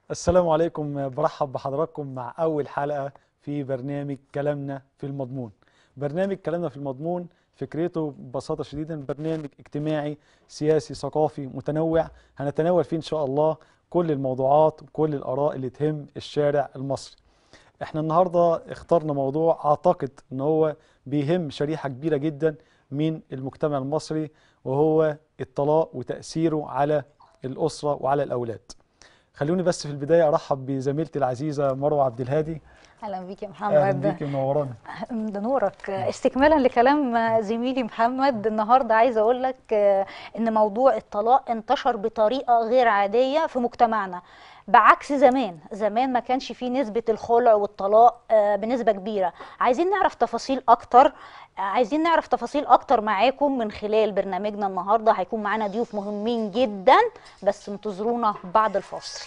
السلام عليكم برحب بحضراتكم مع أول حلقة في برنامج كلامنا في المضمون برنامج كلامنا في المضمون فكرته ببساطة شديدة برنامج اجتماعي سياسي ثقافي متنوع هنتناول فيه إن شاء الله كل الموضوعات وكل الآراء اللي تهم الشارع المصري احنا النهاردة اخترنا موضوع أعتقد أن هو بيهم شريحة كبيرة جدا من المجتمع المصري وهو الطلاق وتأثيره على الأسرة وعلى الأولاد خلوني بس في البداية أرحب بزميلتي العزيزة مروة عبد الهادي اهلا بيك يا أهلا محمد بيكي منورانا ده نورك استكمالا لكلام زميلي محمد النهارده عايزه اقول لك ان موضوع الطلاق انتشر بطريقه غير عاديه في مجتمعنا بعكس زمان زمان ما كانش فيه نسبة الخلع والطلاق آه، بنسبة كبيرة عايزين نعرف تفاصيل أكتر آه، عايزين نعرف تفاصيل أكتر معاكم من خلال برنامجنا النهاردة هيكون معانا ضيوف مهمين جدا بس انتظرونا بعد الفاصل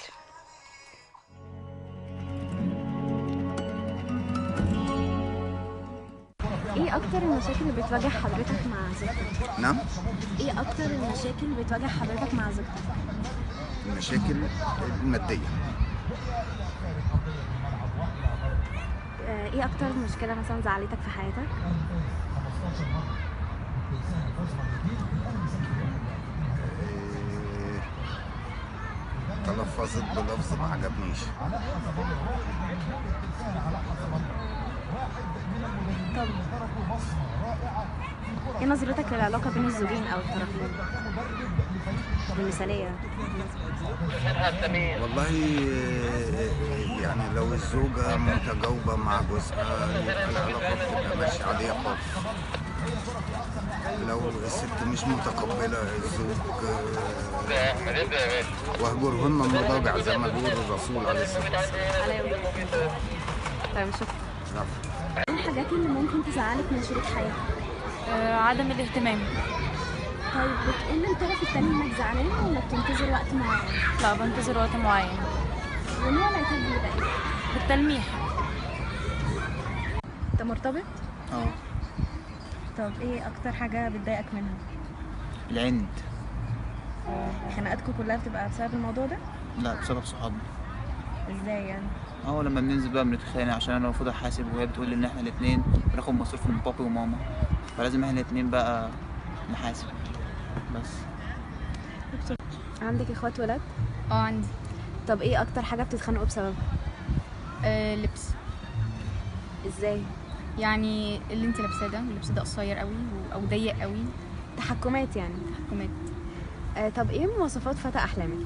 ايه اكتر المشاكل اللي بتواجه حضرتك مع زوجتك نعم ايه اكتر المشاكل اللي بتواجه حضرتك مع زوجتك المشاكل المادية آه، ايه اكتر مشكله مثلا زعلتك في حياتك إيه، تلفظت بلفظ ما عجبنيش طب ايه نظرتك للعلاقه بين الزوجين او الطرفين المثاليه والله إيه، يعني لو الزوجة متجاوبة مع جوزها يبقى العلاقة بتبقى ماشية عادية خالص لو الست مش متقبلة الزوج آه، واهجرهن المضاجع زي ما بيقول الرسول عليه الصلاة والسلام عليا طيب شكرا العفو. ايه الحاجات اللي ممكن تزعلك من شريك حياتك آه، عدم الاهتمام طيب بتقول للطرف التاني انك زعلان ولا بتنتظر وقت معين لا بنتظر وقت معين ونوع العتاب بيبقى ايه بالتلميح انت مرتبط اه طب ايه اكتر حاجه بتضايقك منها العند خناقاتكم كلها بتبقى بسبب الموضوع ده لا بسبب صحابنا ازاي يعني اه لما بننزل بقى بنتخانق عشان انا المفروض احاسب وهي بتقول لي ان احنا الاتنين بناخد مصروف من بابي وماما فلازم احنا الاتنين بقى نحاسب بس عندك اخوات ولاد اه عندي طب ايه اكتر حاجه بتتخانقوا بسببها آه لبس ازاي يعني اللي انت لابساه ده اللبس ده قصير قوي و- او ضيق قوي تحكمات يعني تحكمات آه طب ايه مواصفات فتى احلامك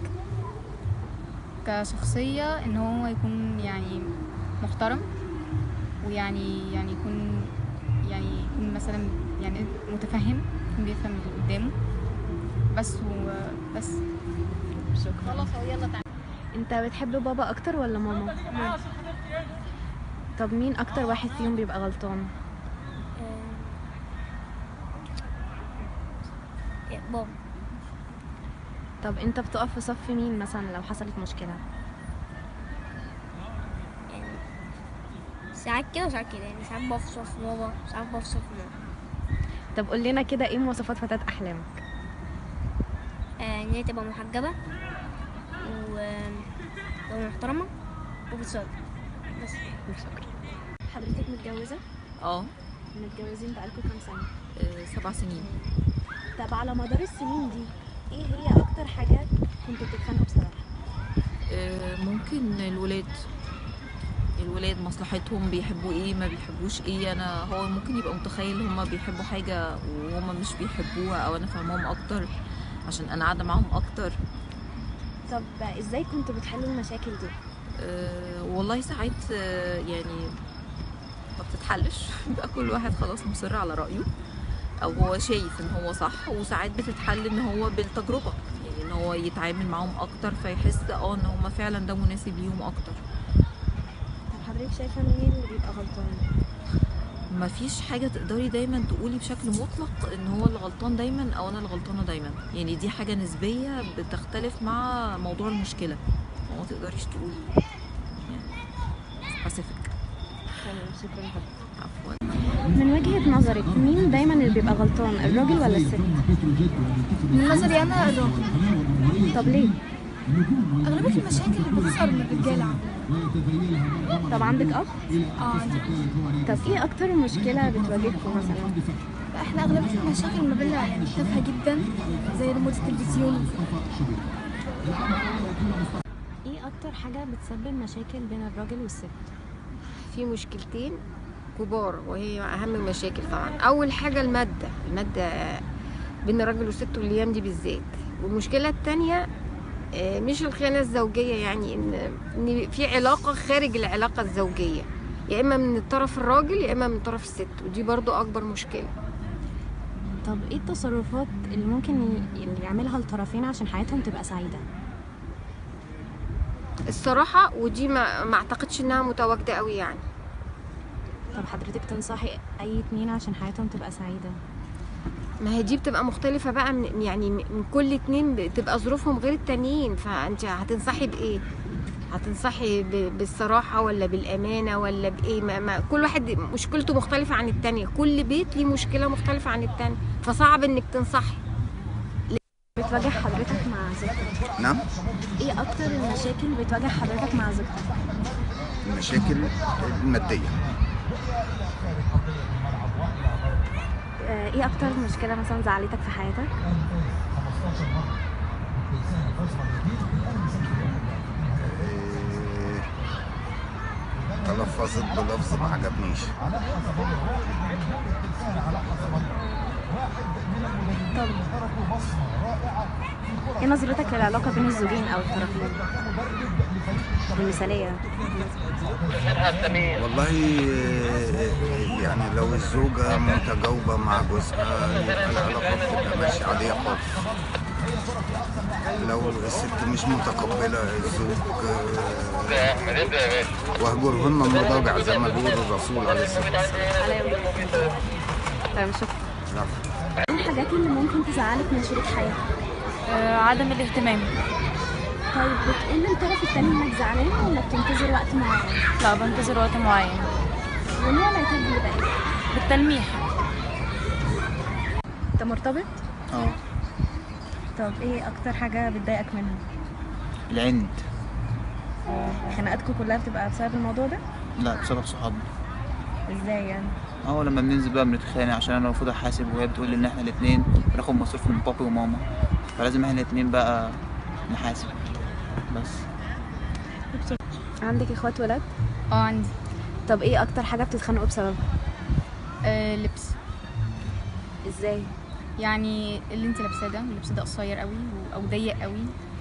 كشخصية ان هو يكون يعني محترم ويعني يعني يكون يعني يكون مثلا يعني متفهم يكون بيفهم اللي قدامه بس وبس شكرا خلاص يلا تعالى انت بتحب بابا اكتر ولا ماما طب مين اكتر واحد فيهم بيبقى غلطان بابا طب انت بتقف في صف مين مثلا لو حصلت مشكله يعني ساعات كده وساعات كده يعني ساعات بقف في صف بابا ساعات بقف في صف ماما طب قول لنا كده ايه مواصفات فتاة احلامك آه، ان هي تبقى محجبة و ومحترمة وبتصلي بس شكرا حضرتك متجوزه اه متجوزين بقالكم كام سنه آه، سبع سنين طب على مدار السنين دي ايه هي اكتر حاجات كنتوا بتتخانقوا بسببها آه، ممكن الولاد الولاد مصلحتهم بيحبوا ايه ما بيحبوش ايه انا هو ممكن يبقى متخيل هما بيحبوا حاجة وهما مش بيحبوها او انا فاهماهم اكتر عشان انا قاعدة معاهم اكتر طب ازاي كنتوا بتحلوا المشاكل دي أه والله ساعات آه، يعني ما بتتحلش بيبقى كل واحد خلاص مصر على رأيه او هو شايف ان هو صح وساعات بتتحل ان هو بالتجربة يعني ان هو يتعامل معاهم اكتر فيحس اه ان هما فعلا ده مناسب ليهم اكتر طب حضرتك شايفه مين اللي بيبقى غلطان ما فيش حاجة تقدري دايما تقولي بشكل مطلق ان هو اللي غلطان دايما او انا اللي غلطانة دايما يعني دي حاجة نسبية بتختلف مع موضوع المشكلة ما تقدريش تقولي يعني سبيسيفيك تمام شكرا حضرتك عفوا من وجهة نظرك مين دايما اللي بيبقى غلطان الراجل ولا الست من نظري انا الراجل طب ليه اغلبيه المشاكل اللي بتظهر من الرجاله طب عندك اب اه عندي طب ايه اكتر مشكله بتواجهكم مثلا احنا اغلبيه المشاكل ما بيننا يعني تافهه جدا زي ريموت التلفزيون ايه اكتر حاجه بتسبب مشاكل بين الراجل والست في مشكلتين كبار وهي اهم المشاكل طبعا اول حاجه الماده الماده بين الراجل والست والايام دي بالذات والمشكله الثانيه مش الخيانه الزوجيه يعني ان ان في علاقه خارج العلاقه الزوجيه يا اما من الطرف الراجل يا اما من طرف الست ودي برضو اكبر مشكله طب ايه التصرفات اللي ممكن ي- اللي يعملها الطرفين عشان حياتهم تبقى سعيده الصراحه ودي ما, ما اعتقدش انها متواجده قوي يعني طب حضرتك تنصحي اي اتنين عشان حياتهم تبقى سعيده ما هي دي بتبقى مختلفة بقى من يعني من كل اتنين بتبقى ظروفهم غير التانيين فانت هتنصحي بايه؟ هتنصحي ب- بالصراحة ولا بالأمانة ولا بإيه؟ ما ما كل واحد مشكلته مختلفة عن التانية، كل بيت ليه مشكلة مختلفة عن التانية، فصعب إنك تنصحي. بتواجه حضرتك مع زوجتك نعم ايه اكتر المشاكل بتواجه حضرتك مع زوجتك المشاكل المادية آه، ايه اكتر مشكله مثلا زعلتك في حياتك إيه، تلفظت بلفظ ما عجبنيش طب ايه نظرتك للعلاقه بين الزوجين او الطرفين المثاليه والله إيه، يعني لو الزوجة متجاوبة مع جوزها يبقى العلاقة بتبقى ماشية عادية خالص لو الست مش متقبلة الزوج آه، واهجرهن المضاجع زي ما بيقول الرسول عليه الصلاة والسلام طيب شكرا نعم. ايه الحاجات اللي ممكن تزعلك من شريك حياتك عدم الاهتمام طيب بتقول للطرف التاني انك زعلان ولا بتنتظر وقت معين لا بنتظر وقت معين ونوع العتاب بيبقى ايه بالتلميح انت مرتبط اه طب ايه اكتر حاجه بتضايقك منها العند خناقاتكم كلها بتبقى بسبب الموضوع ده لا بسبب صحابنا ازاي يعني اه لما بننزل بقى بنتخانق عشان انا المفروض احاسب وهي بتقول لي ان احنا الاتنين بناخد مصروف من بابي وماما فلازم احنا الاتنين بقى نحاسب بس عندك اخوات ولاد اه عندي طب ايه اكتر حاجه بتتخانقوا بسببها آه لبس ازاي يعني اللي انت لابساه ده اللبس ده قصير قوي او ضيق قوي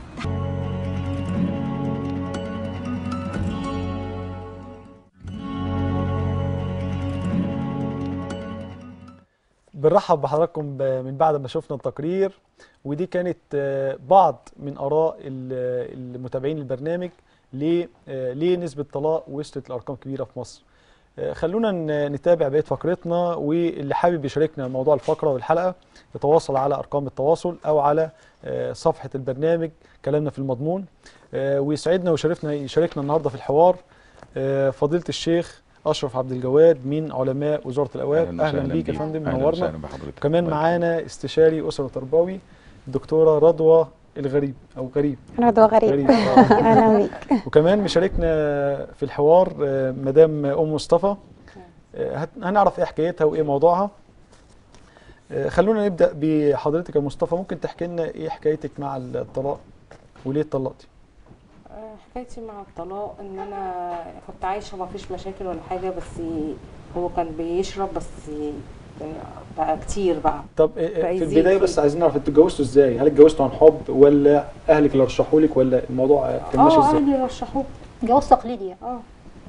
بنرحب بحضراتكم ب- من بعد ما شفنا التقرير ودي كانت آه، بعض من آراء ال- المتابعين البرنامج ليه آه، ليه نسبة طلاق وصلت لأرقام كبيرة في مصر آه، خلونا ن- نتابع بقية فقرتنا واللي حابب يشاركنا موضوع الفقرة والحلقة يتواصل على أرقام التواصل أو على آه، صفحة البرنامج كلامنا في المضمون آه، ويسعدنا ويشرفنا يشاركنا النهاردة في الحوار آه، فضيلة الشيخ أشرف عبد الجواد من علماء وزارة الأوقاف أهلا, وسهلا بيك يا بيك. فندم أهلا منورنا وسهلا بحضرتك. كمان الله معانا استشاري أسرة وتربوي الدكتورة رضوى الغريب أو غريب رضوى غريب غريب آه. اهلا بيك وكمان مشاركنا في الحوار آه، مدام ام مصطفى آه، هت- هنعرف ايه حكايتها وايه موضوعها آه، خلونا نبدا بحضرتك يا مصطفى ممكن تحكي لنا ايه حكايتك مع الطلاق وليه اتطلقتي آه، حكايتي مع الطلاق ان انا كنت عايشه ما فيش مشاكل ولا حاجه بس هو كان بيشرب بس يعني بقى كتير بقى طب آه، آه، بقى في يزيد البدايه فيه. بس عايزين نعرف انتوا اتجوزتوا ازاي هل اتجوزتوا عن حب ولا اهلك اللي رشحوا لك ولا الموضوع آه، كان ماشي اه ازاي اهلي رشحوه جواز تقليدي يعني. اه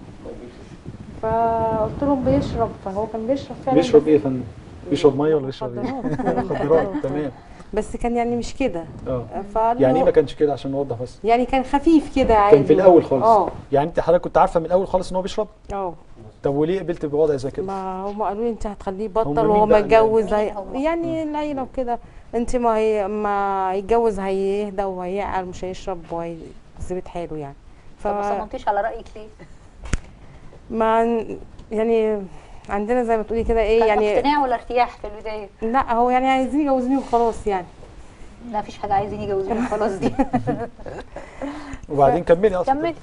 فقلت لهم بيشرب فهو كان بيشرب فعلا بيشرب بس- ايه يا فندم بيشرب ميه ولا بيشرب ايه مخدرات. مخدرات تمام بس كان يعني مش كده اه فقال يعني ايه له- ما كانش كده عشان نوضح بس يعني كان خفيف كده عادي كان في الاول خالص اه يعني انت حضرتك كنت عارفه من الاول خالص ان هو بيشرب اه طب وليه قبلت بوضع زي كده ما هم قالوا لي انت هتخليه هم يبطل مين وهو بقى ما اللي- يتجوز هي... يعني العيله وكده انت ما هي... ما يتجوز هيهدى وهيعقل مش هيشرب وهيثبت حاله يعني ف طب ما صممتيش على رايك ليه؟ ما يعني عندنا زي ما تقولي كده ايه كان يعني اقتناع ولا ارتياح في البدايه؟ لا هو يعني عايزين يجوزوني وخلاص يعني لا فيش حاجه عايزين يجوزوني خلاص دي وبعدين كملي اصلا كملي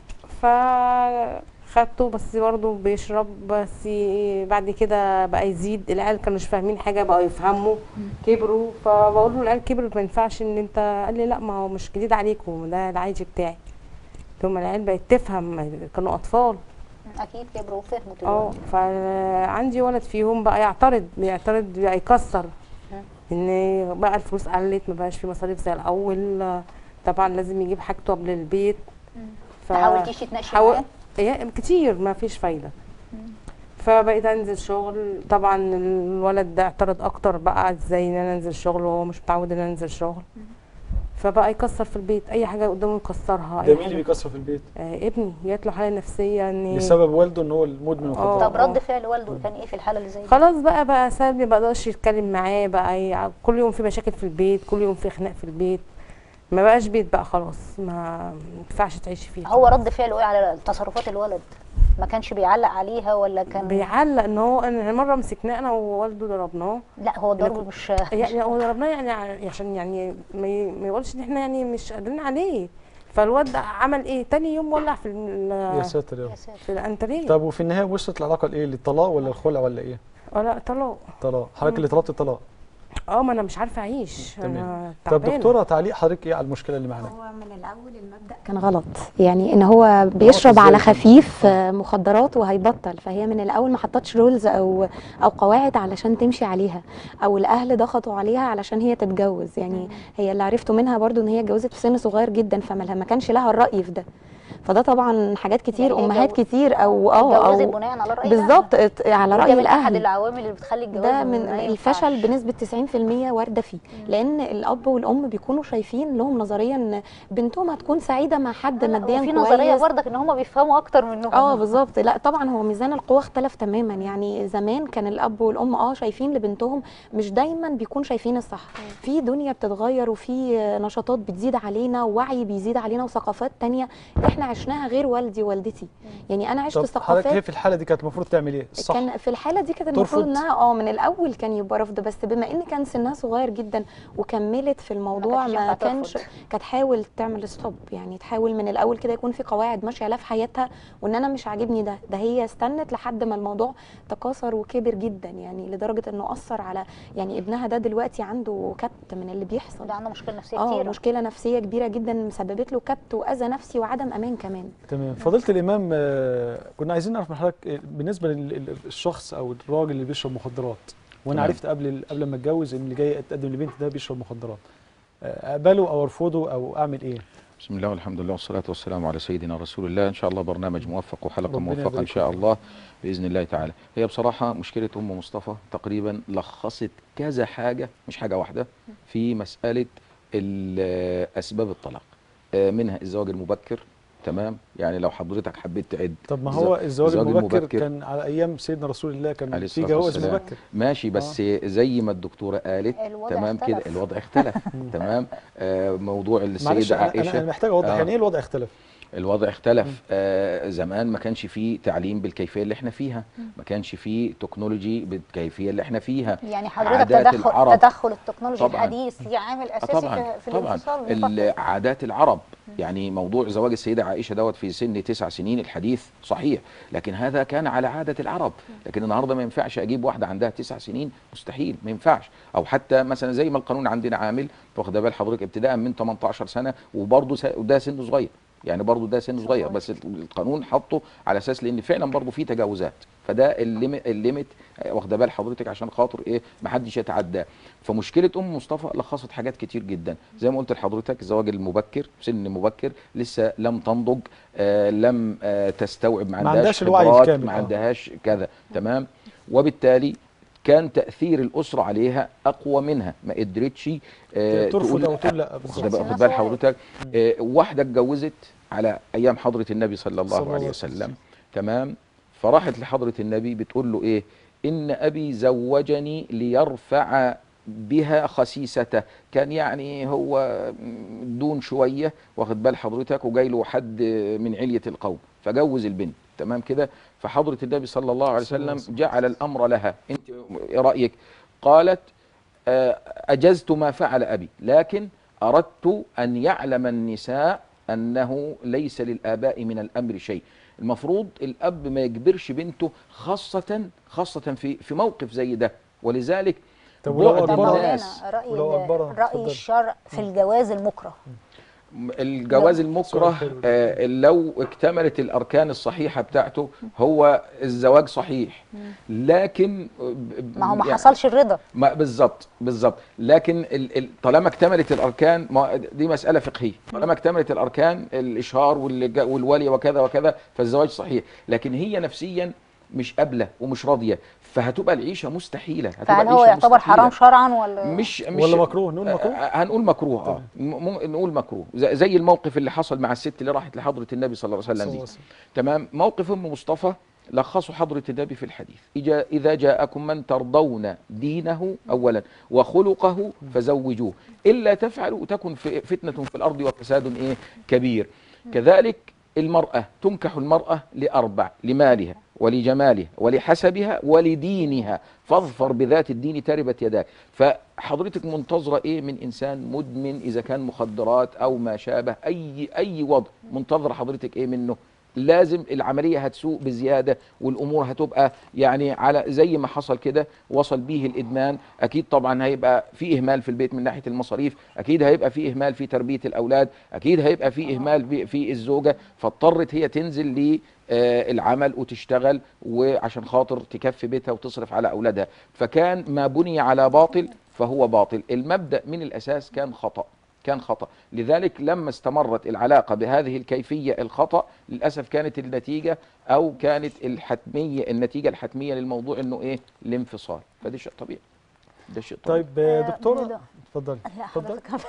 فخدته بس برضه بيشرب بس بعد كده بقى يزيد العيال كانوا مش فاهمين حاجه بقوا يفهموا كبروا فبقول له العيال كبرت ما ينفعش ان انت قال لي لا ما هو مش جديد عليكم ده العادي بتاعي قلت لهم العيال بقت تفهم كانوا اطفال اكيد كبروا وفهموا اه دلوقتي فعندي ولد فيهم بقى يعترض بيعترض بقى يكسر ان بقى الفلوس قلت ما بقاش في مصاريف زي الاول طبعا لازم يجيب حاجته قبل البيت ف- ما حاولتيش تناقشي حاول- معاه؟ إيه، كتير ما فيش فايده فبقيت انزل شغل طبعا الولد ده اعترض اكتر بقى ازاي ان انا انزل شغل وهو مش متعود ان انا انزل شغل فبقى يكسر في البيت اي حاجه قدامه يكسرها ده أي مين اللي حاجة. بيكسر في البيت آه ابني جات له حاله نفسيه ان بسبب والده ان هو المدمن مخدرات طب رد فعل والده كان ايه في الحاله اللي زي دي خلاص بقى بقى سلبي ما بقدرش يتكلم معاه بقى ي- كل يوم في مشاكل في البيت كل يوم في خناق في البيت ما بقاش بيت بقى خلاص ما ينفعش تعيشي فيه هو رد فعله ايه على تصرفات الولد ما كانش بيعلق عليها ولا كان بيعلق ان هو انا مره مسكناه انا ووالده ضربناه لا هو الضرب مش يعني هو ضربناه يعني ع- عشان يعني ما ي- ما يقولش ان احنا يعني مش قادرين عليه فالواد ده عمل ايه تاني يوم ولع في ال- يا ساتر يا رب في الانتريه طب وفي النهايه وصلت العلاقه لايه للطلاق ولا الخلع ولا ايه ولا طلاق طلاق حضرتك اللي طلبت الطلاق اه ما انا مش عارفه اعيش تمام انا طب تعبانة. دكتوره تعليق حضرتك ايه على المشكله اللي معانا هو من الاول المبدا كان غلط يعني ان هو بيشرب إزاي على كده؟ خفيف آه، مخدرات وهيبطل فهي من الاول ما حطتش رولز او او قواعد علشان تمشي عليها او الاهل ضغطوا عليها علشان هي تتجوز يعني هي اللي عرفته منها برضو ان هي اتجوزت في سن صغير جدا فما ما كانش لها الراي في ده فده طبعا حاجات كتير يعني هي امهات جو- كتير او اه اتجوزت او بناء على رأي الأهل. بالظبط ات- على وده راي من احد الاهل العوامل اللي بتخلي الجواز ده من ما ينفعش. الفشل بنسبه 90% وارده فيه لان الاب والام بيكونوا شايفين لهم نظريا ان بنتهم هتكون سعيده مع حد ماديا وفي كويس نظريه برضك ان هم بيفهموا اكتر منهم اه بالظبط لا طبعا هو ميزان القوة اختلف تماما يعني زمان كان الاب والام اه شايفين لبنتهم مش دايما بيكون شايفين الصح في دنيا بتتغير وفي نشاطات بتزيد علينا ووعي بيزيد علينا وثقافات تانية احنا عشناها غير والدي ووالدتي يعني انا عشت طب حضرتك هي ثقافات في الحاله دي كانت المفروض تعمل ايه الصح كان في الحاله دي كانت المفروض ترفض؟ انها اه من الاول كان يبقى رفض بس بما ان كان سنها صغير جدا وكملت في الموضوع كانتش ما ينفع كانش ترفض. كانت تحاول تعمل ستوب يعني تحاول من الاول كده يكون في قواعد ماشيه لها في حياتها وان انا مش عاجبني ده ده هي استنت لحد ما الموضوع تكاثر وكبر جدا يعني لدرجه انه اثر على يعني ابنها ده دلوقتي عنده كبت من اللي بيحصل ده عنده مشكله نفسيه اه كتير مشكله نفسيه كبيره جدا مسببت له كبت واذى نفسي وعدم امان كمان تمام فضيله الامام آه، كنا عايزين نعرف من حضرتك آه، بالنسبه للشخص او الراجل اللي بيشرب مخدرات وانا تمام. عرفت قبل قبل ما اتجوز ان اللي جاي اتقدم لبنتي ده بيشرب مخدرات آه، اقبله او ارفضه او اعمل ايه بسم الله والحمد لله والصلاة والسلام على سيدنا رسول الله إن شاء الله برنامج موفق وحلقة ربنا موفقة إن يبارك شاء فيك. الله بإذن الله تعالى هي بصراحة مشكلة أم مصطفى تقريبا لخصت كذا حاجة مش حاجة واحدة في مسألة ال- أسباب الطلاق آه، منها الزواج المبكر تمام يعني لو حضرتك حبيت تعد طب ما هو الزواج الزواج المبكر كان على ايام سيدنا رسول الله كان عليه في الصلاة جواز والسلام. مبكر ماشي بس زي ما الدكتورة قالت الوضع تمام كده اختلف. الوضع اختلف تمام آه موضوع معلش السيدة أنا- عائشة انا أنا محتاج اوضح آه. يعني ايه الوضع اختلف الوضع اختلف آه زمان ما كانش فيه تعليم بالكيفيه اللي احنا فيها ما كانش فيه تكنولوجي بالكيفيه اللي احنا فيها يعني حضرتك عادات تدخل العرب. تدخل التكنولوجيا طبعاً. الحديث دي عامل آه اساسي طبعا في, في طبعا الانفصال ال- عادات العرب يعني موضوع زواج السيده عائشه دوت في سن تسع سنين الحديث صحيح لكن هذا كان على عاده العرب لكن النهارده ما ينفعش اجيب واحده عندها تسع سنين مستحيل ما ينفعش او حتى مثلا زي ما القانون عندنا عامل واخده بال حضرتك ابتداء من 18 سنه وبرضه س- وده سن صغير يعني برضه ده سن صغير بس القانون حطه على اساس لان فعلا برضه في تجاوزات فده الليميت الليميت آه، واخده بال حضرتك عشان خاطر ايه ما حدش يتعداه فمشكله ام مصطفى لخصت حاجات كتير جدا زي ما قلت لحضرتك الزواج المبكر سن مبكر لسه لم تنضج آه لم آه تستوعب ما ما عندهاش عندهاش الوعي خبرات، الكامل، ما آه. عندهاش كذا تمام وبالتالي كان تاثير الاسره عليها اقوى منها ما قدرتش آه ترفض تقول أو تقول لأ، واخد بالظبط. بال- واخد بال حضرتك آه واحده اتجوزت على ايام حضره النبي صلى الله صلى الله عليه عليه وسلم تمام فراحت لحضره النبي بتقول له ايه ان ابي زوجني ليرفع بها خسيسته كان يعني هو دون شويه واخد بال حضرتك وجاي له حد من عليه القوم فجوز البنت تمام كده فحضره النبي صلى الله عليه صلى الله وسلم عليه جعل الامر لها انت ايه رايك قالت آه، اجزت ما فعل ابي لكن اردت ان يعلم النساء انه ليس للاباء من الامر شيء المفروض الاب ما يجبرش بنته خاصه خاصه في في موقف زي ده ولذلك طب ولو بعد أجبرها- الناس رأي ولو أجبرها، رأي اتفضلي. الشرع في الجواز المكره الجواز المكره آه لو اكتملت الاركان الصحيحه بتاعته هو الزواج صحيح لكن ما هو ما يعني- حصلش الرضا ما بالظبط بالظبط لكن ال ال طالما اكتملت الاركان ما دي مساله فقهيه طالما اكتملت الاركان الاشهار والج- والولي وكذا وكذا فالزواج صحيح لكن هي نفسيا مش قابله ومش راضيه فهتبقى العيشه مستحيله هتبقى فهل هو العيشة يعتبر مستحيلة. حرام شرعا ولا مش مش ولا مكروه نقول مكروه آه، هنقول مكروه اه م- م- نقول مكروه زي زي الموقف اللي حصل مع الست اللي راحت لحضره النبي صلى الله عليه وسلم صلى دي الله عليه وسلم. تمام موقف ام مصطفى لخصوا حضرة النبي في الحديث إجا إذا جاءكم من ترضون دينه أولا وخلقه فزوجوه إلا تفعلوا تكن في- فتنة في الأرض وفساد إيه كبير كذلك المرأة تنكح المرأة لأربع لمالها ولجمالها ولحسبها ولدينها فاظفر بذات الدين تربت يداك فحضرتك منتظرة إيه من إنسان مدمن إذا كان مخدرات أو ما شابه أي أي وضع منتظرة حضرتك إيه منه لازم العمليه هتسوء بزياده والامور هتبقى يعني على زي ما حصل كده وصل بيه الادمان اكيد طبعا هيبقى في اهمال في البيت من ناحيه المصاريف اكيد هيبقى في اهمال في تربيه الاولاد اكيد هيبقى في اهمال في- في الزوجه فاضطرت هي تنزل للعمل وتشتغل وعشان خاطر تكفي بيتها وتصرف على اولادها فكان ما بني على باطل فهو باطل المبدا من الاساس كان خطأ كان خطأ لذلك لما استمرت العلاقة بهذه الكيفية الخطأ للأسف كانت النتيجة أو كانت الحتمية النتيجة الحتمية للموضوع أنه إيه الانفصال فده شيء طبيعي ده شيء طبيعي طيب آه، دكتورة ندى. اتفضلي لا اتفضلي حضرتك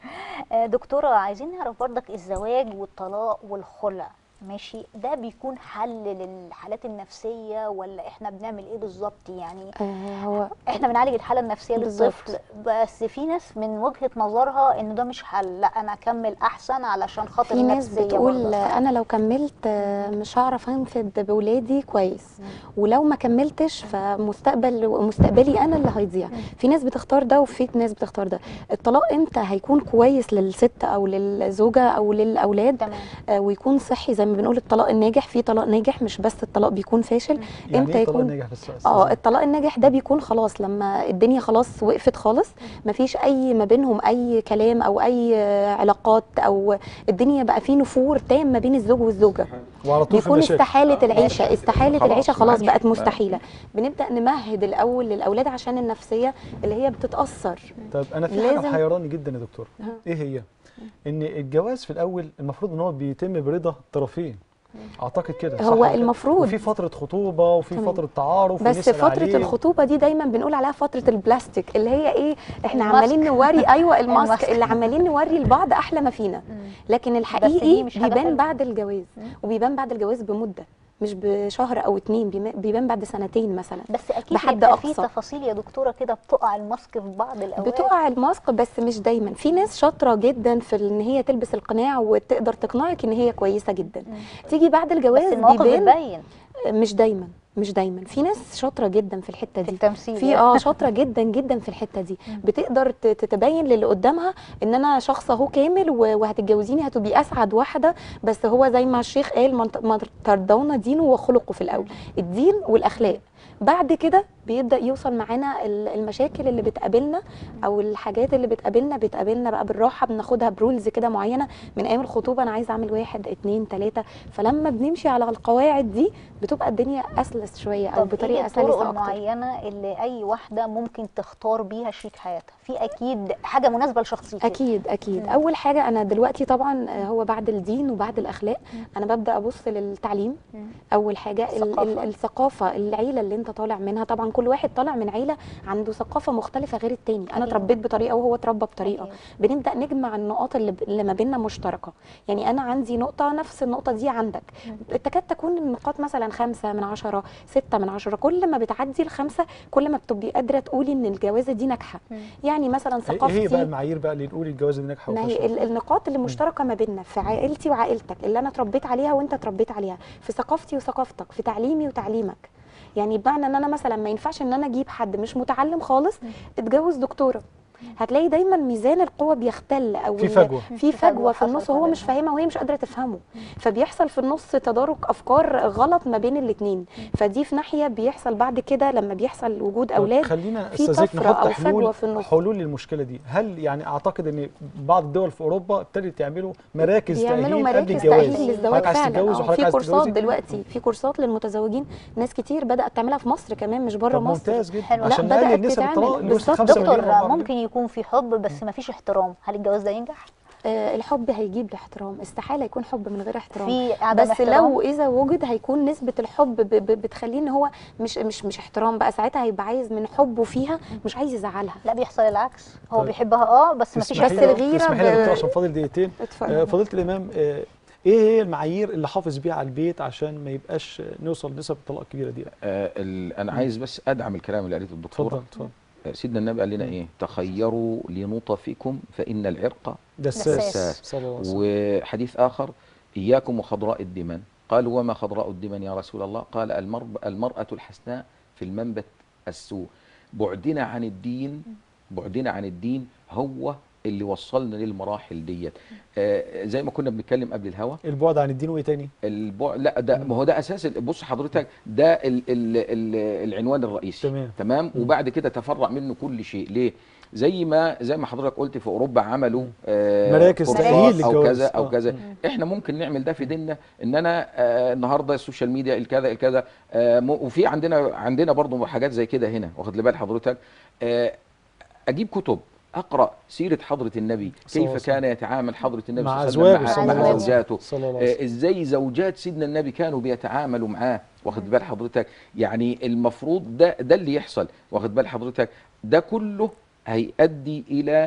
آه، دكتورة عايزين نعرف برضك الزواج والطلاق والخلع ماشي ده بيكون حل للحالات النفسية ولا احنا بنعمل ايه بالظبط يعني آه هو احنا بنعالج الحالة النفسية بالظبط. للطفل بس في ناس من وجهة نظرها ان ده مش حل لا انا اكمل احسن علشان خاطر في ناس النفسية بتقول برضك. انا لو كملت آه، مش هعرف انفد بولادي كويس ولو ما كملتش فمستقبل مستقبلي انا اللي هيضيع في ناس بتختار ده وفي ناس بتختار ده الطلاق امتى هيكون كويس للست او للزوجه او للاولاد تمام. آه، ويكون صحي زي ما بنقول الطلاق الناجح في طلاق ناجح مش بس الطلاق بيكون فاشل يعني امتى ايه طلاق يكون ناجح بس اه الطلاق الناجح ده بيكون خلاص لما الدنيا خلاص وقفت خالص مفيش اي ما بينهم اي كلام او اي آه، علاقات او الدنيا بقى فيه نفور تام ما بين الزوج والزوجه وعلى طول في بيكون مشاكل. استحاله العيشه استحاله خلاص، العيشه ما خلاص عادش- بقت ما- مستحيله بنبدا نمهد الاول للاولاد عشان النفسيه اللي هي بتتاثر طيب انا في حاجه لازم- محيراني جدا يا دكتور ايه هي ان الجواز في الاول المفروض ان هو بيتم برضا الطرفين اعتقد كده صح هو ولا كده؟ المفروض. وفي فتره خطوبه وفي تمام. فتره تعارف بس ونسأل فترة عليه. الخطوبة دي دايما بنقول عليها فترة البلاستيك اللي هي ايه احنا الماسك. عمالين نوري ايوه الماسك الماسك. اللي عمالين نوري لبعض احلى ما فينا لكن دي الحقيقي مش حاجة بيبان حلوة. بعد الجواز وبيبان بعد الجواز بمدة مش بشهر او اتنين بيما- بيبان بعد سنتين مثلا بس اكيد بحد بيبقى في أقصى. تفاصيل يا دكتوره كده بتقع الماسك في بعض الاوقات بتقع الماسك بس مش دايما في ناس شاطره جدا في ان هي تلبس القناع وتقدر تقنعك ان هي كويسه جدا تيجي بعد الجواز بس المواقف بيبان بتبين مش دايما مش دايما في ناس شاطره جدا في الحته دي في التمثيل في يعني. اه شاطره جدا جدا في الحته دي بتقدر ت- تتبين للي قدامها ان انا شخص اهو كامل و- وهتتجوزيني هتبقي اسعد واحده بس هو زي ما الشيخ قال من ت- ما ترضون دينه وخلقه في الاول الدين والاخلاق بعد كده بيبدا يوصل معانا ال- المشاكل اللي بتقابلنا او الحاجات اللي بتقابلنا بتقابلنا بقى بالراحه بناخدها برولز كده معينه من ايام الخطوبه انا عايزه اعمل واحد اتنين تلاته فلما بنمشي على القواعد دي بتبقى الدنيا اسلس شويه او طب ايه بطريقه الطرق سلسه اكتر المعينه اللي اي واحده ممكن تختار بيها شريك حياتها في اكيد حاجه مناسبه لشخصيتها اكيد اكيد مم. اول حاجه انا دلوقتي طبعا آه، هو بعد الدين وبعد الاخلاق انا ببدا ابص للتعليم مم. اول حاجه ال- ال- الثقافة. الثقافه العيله اللي انت طالع منها طبعا كل واحد طالع من عيله عنده ثقافه مختلفه غير التاني انا أكيد. اتربيت بطريقه وهو اتربى بطريقه أكيد. بنبدا نجمع النقاط اللي, ب- اللي ما بيننا مشتركه يعني انا عندي نقطه نفس النقطه دي عندك تكاد تكون النقاط مثلا خمسة من عشرة ستة من عشرة كل ما بتعدي الخمسة كل ما بتبقي قادرة تقولي ان الجوازة دي ناجحة يعني مثلا هي- ايه هي ثقافتي بقى المعايير بقى اللي نقول الجواز دي ناجحه ما هي وفاشله ال- النقاط اللي مشتركه ما بيننا في عائلتي وعائلتك اللي انا اتربيت عليها وانت اتربيت عليها في ثقافتي وثقافتك في تعليمي وتعليمك يعني بمعنى ان انا مثلا ما ينفعش ان انا اجيب حد مش متعلم خالص اتجوز دكتوره هتلاقي دايما ميزان القوة بيختل او في ال- فجوة. في في فجوة فجوة في النص حصلت وهو ما مش فاهمها وهي مش قادرة تفهمه فبيحصل في النص تدارك افكار غلط ما بين الاتنين فدي في ناحية بيحصل بعد كده لما بيحصل وجود طب اولاد خلينا في استاذنك طفرة نحط او فجوة حلول في النص حلول للمشكله دي هل يعني اعتقد ان بعض الدول في اوروبا ابتدت يعملوا مراكز بيعملوا تاهيل قبل مراكز الجواز تأهيل للزواج حضرتك عايز فعلا تتجوز آه، وحضرتك في عايز كورسات تتجوزي دلوقتي في كورسات للمتزوجين ناس كتير بدأت تعملها في مصر كمان مش بره طب مصر ممتاز جدا حلو. عشان لا، نقلل بدأت نسب الطلاق تتعمل. اللي وصلت بالظبط. 5 مليون دكتور أربعة مليون. ممكن يكون في حب بس ما فيش احترام هل الجواز ده ينجح آه، الحب هيجيب الاحترام استحالة يكون حب من غير احترام في عدم بس احترام؟ لو اذا وجد هيكون نسبة الحب ب- ب- بتخليه ان هو مش مش مش احترام بقى ساعتها هيبقى عايز من حبه فيها مش عايز يزعلها لا بيحصل العكس هو طيب. بيحبها اه بس ما فيش تسمحي بس لي- الغيرة تسمحي لي يا ب- دكتور عشان فاضل دقيقتين اتفضل. آه، فضيله الامام آه، ايه هي المعايير اللي حافظ بيها على البيت عشان ما يبقاش آه، نوصل لنسب الطلاق الكبيره دي آه ال- انا عايز بس ادعم الكلام اللي قالته الدكتوره اتفضل اتفضل آه، سيدنا النبي قال لنا ايه تخيروا لنطفكم فان العرق دساس دساس. صلى الله عليه وسلم وحديث آخر إياكم وخضراء الدمن قالوا وما خضراء الدمن يا رسول الله قال المر المرأة الحسناء في المنبت السوء بعدنا عن الدين بعدنا عن الدين هو اللي وصلنا للمراحل ديت آه زي ما كنا بنتكلم قبل الهوا البعد عن الدين وايه تاني البعد لا ده ما هو ده اساس ال- بص حضرتك ده ال ال ال العنوان الرئيسي تمام. تمام وبعد كده تفرع منه كل شيء ليه زي ما زي ما حضرتك قلت في اوروبا عملوا آه مراكز كورسات تأهيل او للجواز. كذا او آه. كذا مم. احنا ممكن نعمل ده في ديننا ان انا آه النهارده السوشيال ميديا الكذا الكذا آه م- وفي عندنا عندنا برضو حاجات زي كده هنا واخد لي بال حضرتك آه اجيب كتب اقرا سيره حضره النبي صلى الله عليه كيف كان يتعامل حضره النبي مع صلى الله عليه أزواجه وسلم صلى مع, الله مع عليه وسلم. زوجاته صلى الله عليه وسلم. آه، ازاي زوجات سيدنا النبي كانوا بيتعاملوا معاه واخد بال حضرتك يعني المفروض ده ده اللي يحصل واخد بال حضرتك ده كله هيؤدي الى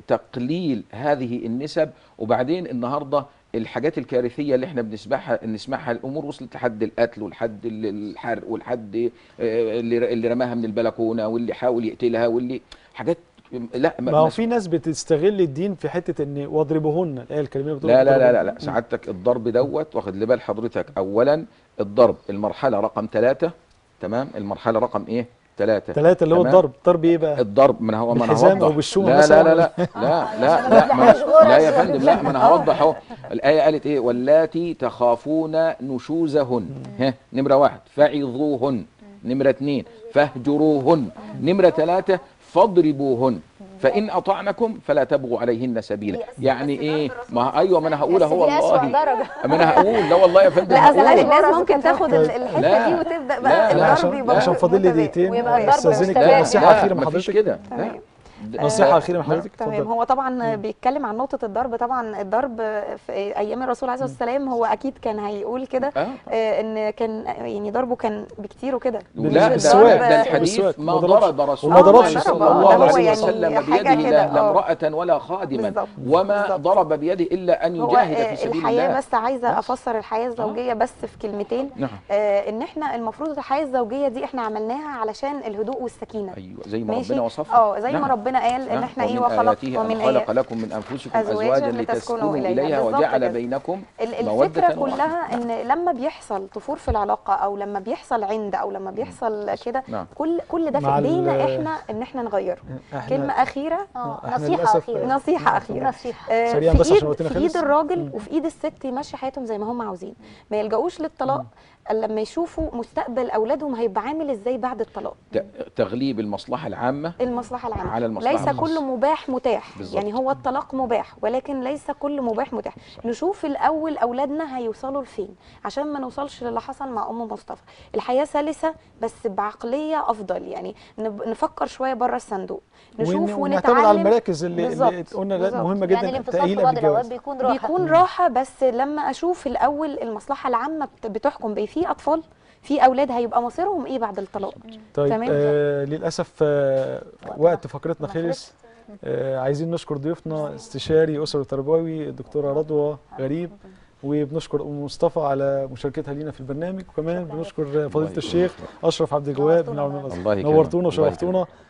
تقليل هذه النسب وبعدين النهارده الحاجات الكارثيه اللي احنا بنسمعها نسمعها الامور وصلت لحد القتل ولحد ال- الحرق ولحد آه، اللي اللي رماها من البلكونه واللي حاول يقتلها واللي حاجات لا ما هو في ناس بتستغل الدين في حته ان واضربوهن الايه الكريمه بتقول لا لا لا لا, واضربوهن. لا سعادتك الضرب دوت واخد لي بال حضرتك اولا الضرب المرحله رقم ثلاثة تمام المرحله رقم ايه ثلاثة ثلاثه اللي هو تمام؟ الضرب ضرب ايه بقى الضرب ما انا هو ما انا بالحزام هوضح أو بالشوم لا مثلاً؟ لا لا لا لا لا لا, ما أنا- لا يا فندم لا ما انا هوضح اهو الايه قالت ايه واللاتي تخافون نشوزهن ها نمره واحد فعظوهن نمره اثنين فاهجروهن نمره ثلاثة فاضربوهن فان اطعنكم فلا تبغوا عليهن سبيلا يعني ايه ما ايوه ما انا هقول اهو دي أسوأ والله درجة. ما انا هقول لا والله يا فندم لا اصل هقول. الناس ممكن تاخد ال- الحته لا. دي وتبدا لا، بقى لا، الضرب عشان يبقى عشان فاضل لي متبادل. دقيقتين ويبقى الضرب استاذنك مستمر. نصيحه لا، اخيره من مفيش حضرتك كده تمام. لا. نصيحه اخيره من نعم. حضرتك تمام اتفضل هو طبعا بيتكلم عن نقطة الضرب طبعا الضرب في أيام الرسول عليه الصلاة والسلام هو أكيد كان هيقول كده آه. آه، إن كان يعني ضربه كان بكتير وكده لا مش ده, الضرب- ده الحديث بالسواك. ما ما ضربش. ضرب رسول وما ضربش الله صلى صلى الله الله عليه عليه وسلم. وسلم يعني حاجة بيده كده، لا لا آه. امرأة ولا خادما بالظبط، وما بالظبط. ضرب بيده إلا أن هو يجاهد آه، في سبيل الحياة الله بس عايزة بس. أفسر الحياة الزوجية بس في كلمتين نعم آه، إن إحنا المفروض الحياة الزوجية دي إحنا عملناها علشان الهدوء والسكينة أيوة زي ما ماشي ربنا وصفها اه زي ما نعم. ربنا قال ان نعم. احنا ايه ومن وخلق آياته ومن أن خلق آيات لكم من أنفسكم أزواجاً أزواجا لتسكنوا لتسكنوا إليها. إليها بالظبط وجعل كده. بينكم ال- مودة الفكره ورحمة. كلها ان لما بيحصل طفور في العلاقه او لما بيحصل عند او لما بيحصل كده نعم. كل كل ده في مع ال- ايدينا احنا ان احنا نغيره احنا كلمه اخيره اه إحنا نصيحة للأسف- أخيرة نصيحه اخيره نصيحة آه، سريعاً في بس عشان ايد وقتنا في ايد خلص. الراجل وفي ايد الست يمشي حياتهم زي ما هم عاوزين ما يلجأوش للطلاق الا لما يشوفوا مستقبل اولادهم هيبقى عامل ازاي بعد الطلاق ت- تغليب المصلحة العامة المصلحه العامه على المصلحة ليس الخاصة. كل مباح متاح بالظبط. يعني هو الطلاق مباح ولكن ليس كل مباح متاح نشوف الاول اولادنا هيوصلوا لفين عشان ما نوصلش للي حصل مع ام مصطفى الحياه سلسه بس بعقليه افضل يعني نب- نفكر شويه بره الصندوق نشوف ون- ونتعلم ونعتمد على المراكز اللي, اللي بالظبط، قلنا لا بالظبط. مهمه يعني جدا الانفصال في تأهيل بعض قبل الأوقات الجواز بيكون راحة بيكون راحه بس لما اشوف الاول المصلحه العامه بت- بتحكم بيه في اطفال في اولاد هيبقى مصيرهم ايه بعد الطلاق طيب تمام. آه للاسف آه وقت فقرتنا ما خلص آه عايزين نشكر ضيوفنا استشاري اسر تربوي الدكتوره رضوى غريب وبنشكر ام مصطفى على مشاركتها لينا في البرنامج وكمان بنشكر فضيله الشيخ اشرف عبد الجواد من علماء الازهر الله يكرمك. نورتونا الله وشرفتونا يكرمك.